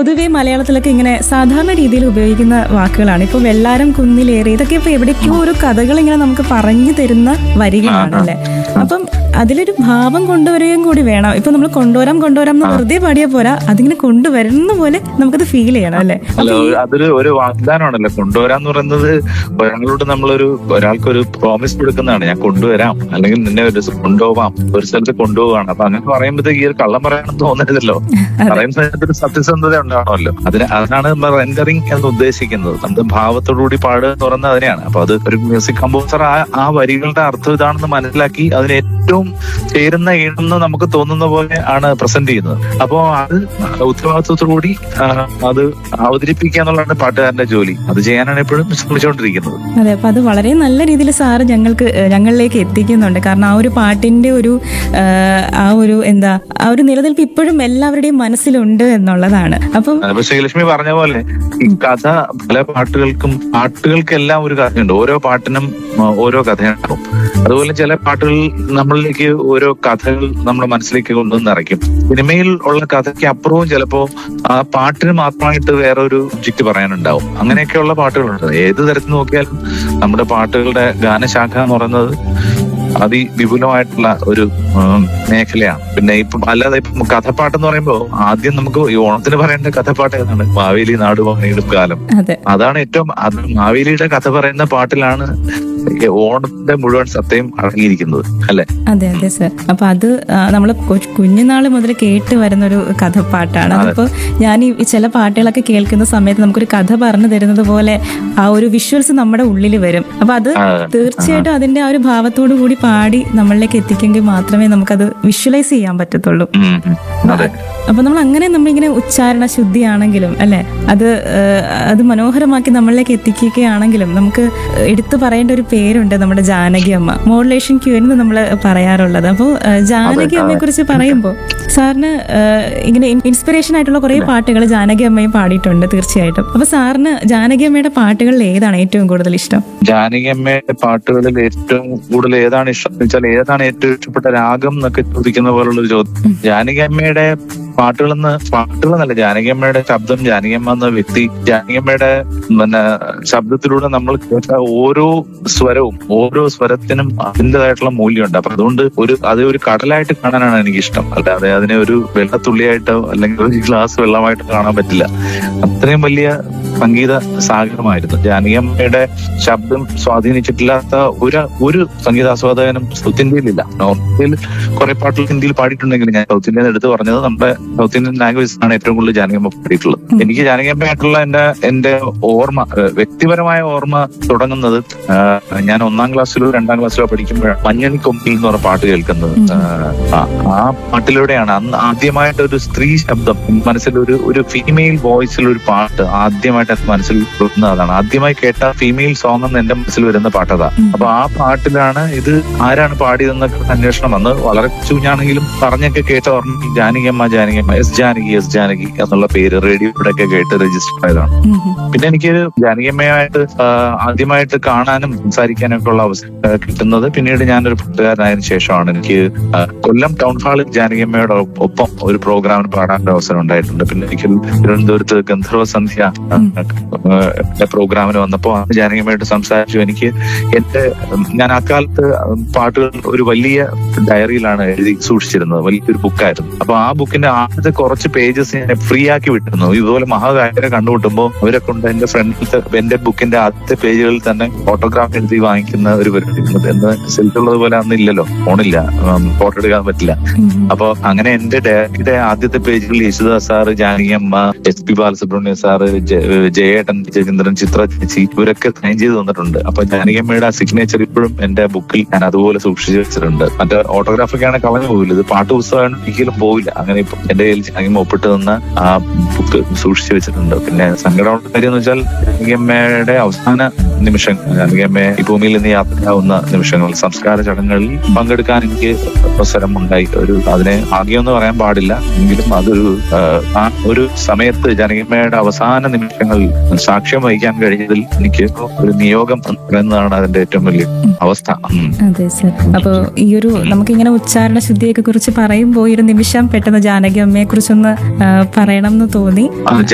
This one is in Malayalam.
പൊതുവെ മലയാളത്തിലൊക്കെ ഇങ്ങനെ സാധാരണ രീതിയിൽ ഉപയോഗിക്കുന്ന വാക്കുകളാണ് ഇപ്പൊ വെള്ളാരം കുന്നിലേറി ഇതൊക്കെ ഇപ്പൊ എവിടേക്കോ ഒരു കഥകൾ ഇങ്ങനെ നമുക്ക് പറഞ്ഞു തരുന്ന വരികളാണ് അല്ലേ അപ്പം അതിലൊരു ഭാവം കൊണ്ടുവരികയും കൂടി വേണം ഇപ്പൊ നമ്മൾ കൊണ്ടുവരാം കൊണ്ടുവരാം എന്ന് വെറുതെ പാടിയാൽ പോരാ അതിങ്ങനെ കൊണ്ടുവരുന്ന പോലെ നമുക്കത് ഫീൽ ചെയ്യണം അല്ലേ അല്ല ഒരു- അതൊരു ഒരു വാഗ്ദാനമാണല്ലോ കൊണ്ടുവരാന്ന് പറയുന്നത് ഒരാളോട് നമ്മളൊരു ഒരാൾക്കൊരു പ്രോമിസ് കൊടുക്കുന്നതാണ് ഞാൻ കൊണ്ടുവരാം അല്ലെങ്കിൽ നിന്നെ ഒരു ദിവസം കൊണ്ടുപോവാം ഒരു സ്ഥലത്ത് കൊണ്ടുപോവാണ് അപ്പൊ അങ്ങനെ പറയുമ്പോഴത്തേക്ക് ഈ ഒരു കള്ളം പറയാണെന്ന് തോന്നരുതല്ലോ പറയുന്ന സമയത്ത് ഒരു സത്യസന്ധത ഉണ്ടാവണമല്ലോ അതിന് അതാണ് റെൻഡറിങ് എന്ന് ഉദ്ദേശിക്കുന്നത് നമ്മൾ ഭാവത്തോടുകൂടി പാടുക എന്ന് പറയുന്നത് അതിനെയാണ് അപ്പൊ അത് ഒരു മ്യൂസിക് കമ്പോസർ ആ ആ വരികളുടെ അർത്ഥം ഇതാണെന്ന് മനസ്സിലാക്കി അതിന് ഏറ്റവും ചേരുന്ന ഈണെന്ന് നമുക്ക് തോന്നുന്ന പോലെ ആണ് പ്രസന്റ് ചെയ്യുന്നത് അപ്പോ അത് ഉത്തരവാദിത്വത്തോടുകൂടി ആ, അത് അവതരിപ്പിക്കുക എന്നുള്ളതാണ് പാട്ടുകാരന്റെ ജോലി അത് ചെയ്യാനാണ് എപ്പോഴും ശ്രമിച്ചുകൊണ്ടിരിക്കുന്നത് അതെ അപ്പൊ അത് വളരെ നല്ല രീതിയിൽ സാറ് ഞങ്ങൾക്ക് ഏഹ്, ഞങ്ങളിലേക്ക് എത്തിക്കുന്നുണ്ട് കാരണം ആ ഒരു പാട്ടിന്റെ ഒരു ഏഹ്, ആ ഒരു എന്താ ആ ഒരു നിലനിൽപ്പ് ഇപ്പോഴും എല്ലാവരുടെയും മനസ്സിലുണ്ട് എന്നുള്ളതാണ് അപ്പം അപ്പൊ ശ്രീലക്ഷ്മി പറഞ്ഞ പോലെ ഈ കഥ പല പാട്ടുകൾക്കും പാട്ടുകൾക്കെല്ലാം ഒരു കഥയുണ്ട് ഓരോ പാട്ടിനും ആ, ഓരോ കഥയുണ്ടാവും അതുപോലെ ചില പാട്ടുകൾ നമ്മളിലേക്ക് ഓരോ കഥകൾ നമ്മുടെ മനസ്സിലേക്ക് കൊണ്ടുവന്ന് നിറയ്ക്കും സിനിമയിൽ ഉള്ള കഥയ്ക്ക് അപ്പുറവും ചിലപ്പോ ആ പാട്ടിന് മാത്രമായിട്ട് വേറെ ഒരു ഒബ്ജക്റ്റ് പറയാനുണ്ടാവും അങ്ങനെയൊക്കെയുള്ള പാട്ടുകളുണ്ട് ഏത് തരത്തിൽ നോക്കിയാലും നമ്മുടെ പാട്ടുകളുടെ ഗാനശാഖ എന്ന് പറയുന്നത് അതിവിപുലമായിട്ടുള്ള ഒരു ഉം, മേഖലയാണ് പിന്നെ ഇപ്പം അല്ലാതെ ഇപ്പം കഥപ്പാട്ട് എന്ന് പറയുമ്പോൾ ആദ്യം നമുക്ക് ഈ ഓണത്തിന് പറയേണ്ട കഥപ്പാട്ട് ഏതാണ് മാവേലി നാടുവാണിയിടും കാലം അതെ അതാണ് ഏറ്റവും അത് മാവേലിയുടെ കഥ പറയുന്ന പാട്ടിലാണ് ഈ ഓണത്തിന്റെ മുഴുവൻ സത്യം അടങ്ങിയിരിക്കുന്നത് അല്ലെ അതെ അതെ സർ അപ്പൊ അത് നമ്മൾ കുഞ്ഞുനാള് മുതൽ കേട്ട് വരുന്ന ഒരു കഥപ്പാട്ടാണ് അതിപ്പോ ഞാൻ ഈ ചില പാട്ടുകളൊക്കെ കേൾക്കുന്ന സമയത്ത് നമുക്കൊരു കഥ പറഞ്ഞു തരുന്നത് പോലെ ആ ഒരു വിഷ്വൽസ് നമ്മുടെ ഉള്ളിൽ വരും അപ്പൊ അത് ആ, തീർച്ചയായിട്ടും അതിന്റെ ആ ഒരു ഭാവത്തോടു കൂടി പാടി നമ്മളിലേക്ക് എത്തിക്കെങ്കിൽ മാത്രമേ നമുക്കത് വിഷ്വലൈസ് ചെയ്യാൻ പറ്റത്തുള്ളൂ ഉം, ഉം. അതെ അപ്പൊ നമ്മൾ അങ്ങനെ നമ്മളിങ്ങനെ ഉച്ചാരണ ശുദ്ധിയാണെങ്കിലും അല്ലെ അത് ഏഹ്, അത് മനോഹരമാക്കി നമ്മളിലേക്ക് എത്തിക്കുകയാണെങ്കിലും നമുക്ക് എടുത്തു പറയേണ്ട ഒരു പേരുണ്ട് നമ്മുടെ ജാനകി അമ്മ മോഡുലേഷൻ ക്യൂ എന്ന് നമ്മൾ പറയാറുള്ളത് അപ്പോൾ ജാനകി അമ്മയെ കുറിച്ച് പറയുമ്പോൾ സാറിന് ഏഹ്, ഇങ്ങനെ ഇൻസ്പിറേഷൻ ആയിട്ടുള്ള കുറെ പാട്ടുകൾ ജാനകി അമ്മയും പാടിയിട്ടുണ്ട് തീർച്ചയായിട്ടും അപ്പൊ സാറിന് ജാനകി അമ്മയുടെ പാട്ടുകളിൽ ഏതാണ് ഏറ്റവും കൂടുതൽ ഇഷ്ടം ജാനകിയമ്മയുടെ പാട്ടുകളിൽ ഏറ്റവും കൂടുതൽ ഏതാണ് ഇഷ്ടം എന്ന് വെച്ചാൽ ഏതാണ് ഏറ്റവും ഇഷ്ടപ്പെട്ട രാഗം എന്നൊക്കെ ചോദിക്കുന്ന പോലുള്ള ഒരു ചോദ്യം ജാനകിയമ്മയുടെ പാട്ടുകളെന്ന് പാട്ടുകളെന്നല്ല ജാനകിയമ്മയുടെ ശബ്ദം ജാനകിയമ്മ എന്ന വ്യക്തി ജാനകിയമ്മയുടെ പിന്നെ ശബ്ദത്തിലൂടെ നമ്മൾ കേട്ട ഓരോ സ്വരവും ഓരോ സ്വരത്തിനും അതിൻ്റെതായിട്ടുള്ള മൂല്യമുണ്ട് അപ്പൊ അതുകൊണ്ട് ഒരു അത് ഒരു കടലായിട്ട് കാണാനാണ് എനിക്ക് ഇഷ്ടം അല്ലാതെ അതിനെ ഒരു വെള്ളത്തുള്ളിയായിട്ടോ അല്ലെങ്കിൽ ഒരു ഗ്ലാസ് വെള്ളമായിട്ടോ കാണാൻ പറ്റില്ല അത്രയും വലിയ സംഗീത സാഗരമായിരുന്നു ജാനകിയമ്മയുടെ ശബ്ദം സ്വാധീനിച്ചിട്ടില്ലാത്ത ഒരു ഒരു സംഗീതാസ്വാദകനും സൗത്ത് ഇന്ത്യയിലില്ല നോർത്ത് ഇന്ത്യയിൽ കുറെ പാട്ടുകൾ ഹിന്ദിയിൽ പാടിയിട്ടുണ്ടെങ്കിലും ഞാൻ സൗത്ത് ഇന്ത്യയിൽ എടുത്ത് പറഞ്ഞത് നമ്മുടെ സൗത്ത് ഇന്ത്യൻ ലാംഗ്വേജ് ആണ് ഏറ്റവും കൂടുതൽ ജാനകിയമ്മ പാടിയിട്ടുള്ളത് എനിക്ക് ജാനകിയമ്മയായിട്ടുള്ള എന്റെ എന്റെ ഓർമ്മ ഏഹ് വ്യക്തിപരമായ ഓർമ്മ തുടങ്ങുന്നത് ആഹ് ഞാൻ ഒന്നാം ക്ലാസ്സിലോ രണ്ടാം ക്ലാസ്സിലോ പഠിക്കുമ്പോഴാണ് മഞ്ഞണി കൊമ്പിൽ എന്ന് പറഞ്ഞ പാട്ട് കേൾക്കുന്നത് ആഹ് ആ- ആ പാട്ടിലൂടെയാണ് അന്ന് ആദ്യമായിട്ട് ഒരു സ്ത്രീ ശബ്ദം മനസ്സിൽ ഒരു ഒരു ഫീമെയിൽ വോയിസിൽ ഒരു പാട്ട് ആദ്യമായിട്ട് എന്റെ മനസ്സിൽ വരുന്നത് അതാണ് ആദ്യമായി കേട്ട ഫീമെയിൽ സോങ് എന്ന് എന്റെ മനസ്സിൽ വരുന്ന പാട്ടതാ അപ്പൊ ആ പാട്ടിലാണ് ഇത് ആരാണ് പാടിയതെന്നൊക്കെ അന്വേഷണം വന്ന് വളരെ കുഞ്ഞാണെങ്കിലും പറഞ്ഞൊക്കെ കേട്ട ഓർമ്മ ജാനകിയമ്മ ജാനകിയമ്മ എസ് ജാനകി എസ് ജാനകി എന്നുള്ള പേര് റേഡിയോയുടെ ഒക്കെ കേട്ട് രജിസ്റ്റർ ആയതാണ് ഉം ഉം. പിന്നെ എനിക്ക് ജാനകിയമ്മയായിട്ട് ആ, ആദ്യമായിട്ട് കാണാനും സംസാരിക്കാനും ഒക്കെ ഉള്ള അവസരം ആ, കിട്ടുന്നത് പിന്നീട് ഞാനൊരു പാട്ടുകാരനായതിനു ശേഷമാണ് എനിക്ക് ആ, കൊല്ലം ടൗൺ ഹാളിൽ ജാനകിയമ്മയുടെ ഒ- ഒപ്പം ഒരു പ്രോഗ്രാമിന് പാടാനുള്ള അവസരം ഉണ്ടായിട്ടുണ്ട് പിന്നെ എനിക്ക് തിരുവനന്തപുരത്ത് ഗന്ധർവ സന്ധ്യ ആ, ആ, പ്രോഗ്രാമിന് വന്നപ്പോൾ അന്ന് ജാനകിയമ്മയായിട്ട് സംസാരിച്ചു എനിക്ക് എന്റെ ഉം, ഞാൻ അക്കാലത്ത് പാട്ടുകൾ ഒരു വലിയ ഡയറിയിലാണ് എഴുതി സൂക്ഷിച്ചിരുന്നത് വലിയൊരു ബുക്കായിരുന്നു അപ്പൊ ആ ബുക്കിന്റെ ആദ്യത്തെ കുറച്ച് പേജസ് ഞാൻ ഫ്രീ ആക്കി വിട്ടിരുന്നു ഇതുപോലെ മഹാകാര്യരെ കണ്ടുമുട്ടുമ്പോൾ അവരെ കൊണ്ട് എന്റെ ഫ്രണ്ടിലത്തെ എന്റെ ബുക്കിന്റെ ആദ്യത്തെ പേജുകളിൽ തന്നെ ഫോട്ടോഗ്രാഫ് എഴുതി വാങ്ങിക്കുന്ന ഒരു പരിപാടി ഉണ്ട്. എന്ന് സെൽഫുള്ളത് പോലെ അന്ന് ഇല്ലല്ലോ ഫോണില്ല ഫോട്ടോ എടുക്കാൻ പറ്റില്ല ഉം ഉം. അപ്പൊ അങ്ങനെ എന്റെ ഡയറിയുടെ ആദ്യത്തെ പേജിൽ യേശുദാസ് സാറ് ജാനകിയമ്മ എസ് പി ബാലസുബ്രഹ്മണ്യ സാറ് ജ- ജയേട്ടൻ ജയചന്ദ്രൻ ചിത്ര ചേച്ചി ഇവരൊക്കെ സൈൻ ചെയ്ത് തന്നിട്ടുണ്ട് അപ്പൊ ജാനകിയമ്മയുടെ ആ സിഗ്നേച്ചർ ഇപ്പോഴും എന്റെ ബുക്കിൽ ഞാൻ അതുപോലെ സൂക്ഷിച്ചു വെച്ചിട്ടുണ്ട് മറ്റേ ഓട്ടോഗ്രാഫ് ഒക്കെയാണ് കളഞ്ഞു പോകില്ല ഇത് പാട്ട് പുസ്തകമാണ് ഒരിക്കലും പോവില്ല അങ്ങനെ ഇപ്പൊ എന്റെ കയ്യിൽ ജാനകിയമ്മ ഒപ്പിട്ട് തന്ന ആ ബുക്ക് സൂക്ഷിച്ചു വെച്ചിട്ടുണ്ട് പിന്നെ സങ്കടമുള്ള കാര്യം എന്ന് വെച്ചാൽ ജാനകിയമ്മയുടെ അവസാന നിമിഷം ജാനകിയമ്മയെ ഈ ഭൂമിയിൽ നിന്ന് യാത്രയാവുന്ന നിമിഷങ്ങൾ സംസ്കാര ചടങ്ങുകളിൽ പങ്കെടുക്കാൻ എനിക്ക് അവസരം ഉണ്ടായി ഒരു അതിനെ ഭാഗ്യമെന്ന് പറയാൻ പാടില്ല എങ്കിലും അതൊരു ആ, ആ ഒരു സമയത്ത് ജനകിമയുടെ അവസാന നിമിഷങ്ങൾ സാക്ഷ്യം വഹിക്കാൻ കഴിഞ്ഞതിൽ എനിക്ക് ഒരു നിയോഗം എന്ന് പറയുന്നതാണ് അതിന്റെ ഏറ്റവും വലിയ അവസ്ഥ ഉം. അതെ സർ അപ്പോൾ ഈ ഒരു നമുക്കിങ്ങനെ ഉച്ചാരണ ശുദ്ധിയൊക്കെ കുറിച്ച് പറയുമ്പോൾ ഈ ഒരു നിമിഷം പെട്ടെന്ന് ജാനകി അമ്മയെ കുറിച്ചൊന്ന് ആ, പറയണം എന്ന് തോന്നി അത്